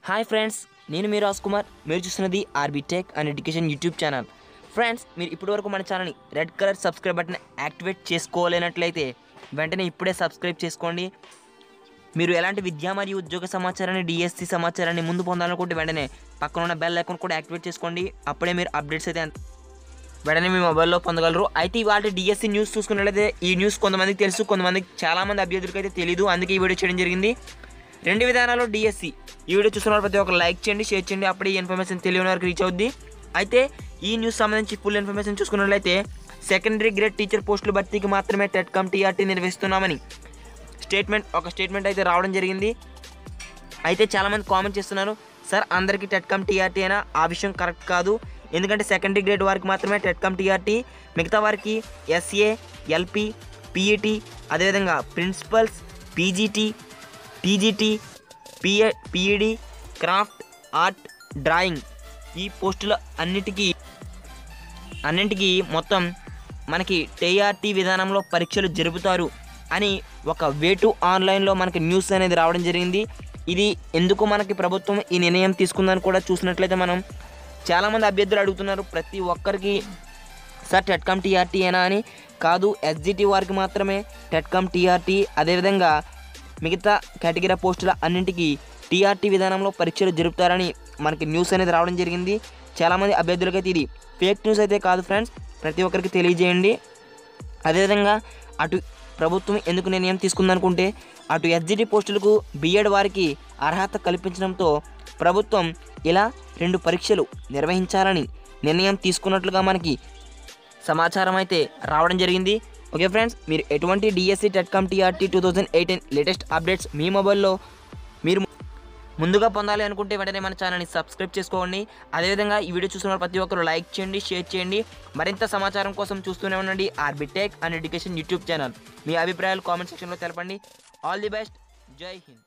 hi friends నేను మీ రాజ్ కుమార్ మీరు చూస్తున్నది RB tech and education YouTube channel friends మీరు ఇప్పటివరకు మన ఛానల్ని red colour subscribe button activate చేసుకోలేనట్లయితే వెంటనే ఇప్పుడే సబ్స్క్రైబ్ చేసుకోండి మీరు ఎలాంటి విద్యా మరియు ఉద్యోగ సమాచారాన్ని డిఎస్సి సమాచారాన్ని ముందు పొందాలనుకుంటే వెంటనే పక్కన ఉన్న బెల్ ఐకాన్ కూడా యాక్టివేట్ చేసుకోండి అప్పుడే మీరు అప్డేట్స్ అయితే అంత- వెంటనే మీ మొబైల్లో పొందగలరు అయితే ఇవాళ డిఎస్సి న్యూస్ చూసుకున్నట్లయితే ఈ న్యూస్ కొంతమందికి తెలుసు కొంతమందికి చాలామంది అభ్యర్థులకు అయితే తెలియదు అందుకే ఈ వీడియో చేయడం జరిగింది రెండు విధానాల్లో డిఎస్సి ఈ వీడియో చూస్తున్న ప్రతి ఒక్కరు లైక్ చేయండి షేర్ చేయండి అప్పుడే ఈ ఇన్ఫర్మేషన్ తెలియని వారికి రీచ్ అవుద్ది అయితే ఈ న్యూస్ సంబంధించి ఫుల్ ఇన్ఫర్మేషన్ చూసుకున్నట్లయితే సెకండరీ గ్రేడ్ టీచర్ పోస్టుల భర్తీకి మాత్రమే టెట్ కమ్ టీఆర్టీ నిర్వహిస్తున్నామని స్టేట్మెంట్ ఒక స్టేట్మెంట్ అయితే రావడం జరిగింది అయితే చాలామంది కామెంట్ చేస్తున్నారు సార్ అందరికీ టెట్కమ్ టీఆర్టీ అయినా ఆ విషయం కరెక్ట్ కాదు ఎందుకంటే సెకండరీ గ్రేడ్ వారికి మాత్రమే టెట్కమ్ టీఆర్టీ మిగతా వారికి ఎస్ఏ ఎల్పి పిఈటి అదేవిధంగా principals PGT TGT PA PED craft art drawing ఈ పోస్టుల అన్నిటికీ అన్నింటికి మొత్తం మనకి టీఆర్టీ విధానంలో పరీక్షలు జరుపుతారు అని ఒక వేటు ఆన్లైన్లో మనకి న్యూస్ అనేది రావడం జరిగింది ఇది ఎందుకు మనకి ప్రభుత్వం ఈ నిర్ణయం తీసుకుందని కూడా చూసినట్లయితే మనం చాలామంది అభ్యర్థులు అడుగుతున్నారు ప్రతి ఒక్కరికి సార్ టెట్కమ్ టీఆర్టీ ఏనా అని కాదు ఎస్జిటి వారికి మాత్రమే టెట్కమ్ టీఆర్టీ అదేవిధంగా మిగతా కేటగిరీ పోస్టుల అన్నింటికి టీఆర్టీ విధానంలో పరీక్షలు జరుపుతారని మనకి న్యూస్ అనేది రావడం జరిగింది చాలామంది అభ్యర్థులకైతే ఇది ఫేక్ న్యూస్ అయితే కాదు ఫ్రెండ్స్ ప్రతి ఒక్కరికి తెలియజేయండి అదేవిధంగా అటు ప్రభుత్వం ఎందుకు నిర్ణయం తీసుకుందనుకుంటే అటు ఎస్జిటి పోస్టులకు బిఎడ్ వారికి అర్హత కల్పించడంతో ప్రభుత్వం ఇలా రెండు పరీక్షలు నిర్వహించాలని నిర్ణయం తీసుకున్నట్లుగా మనకి సమాచారం అయితే రావడం జరిగింది ఓకే ఫ్రెండ్స్ మీరు ఎటువంటి DSC TET cum TRT two thousand eighteen latest updates మీ మొబైల్లో మీరు ముందుగా పొందాలి అనుకుంటే వెంటనే మన ఛానల్ని సబ్స్క్రైబ్ చేసుకోండి అదేవిధంగా ఈ వీడియో చూస్తున్న ప్రతి ఒక్కరు లైక్ చేయండి షేర్ చేయండి మరింత సమాచారం కోసం చూస్తూనే ఉండండి RB tech and education YouTube channel మీ అభిప్రాయాలు కామెంట్ సెక్షన్లో తెలపండి ఆల్ ది బెస్ట్ జై హింద్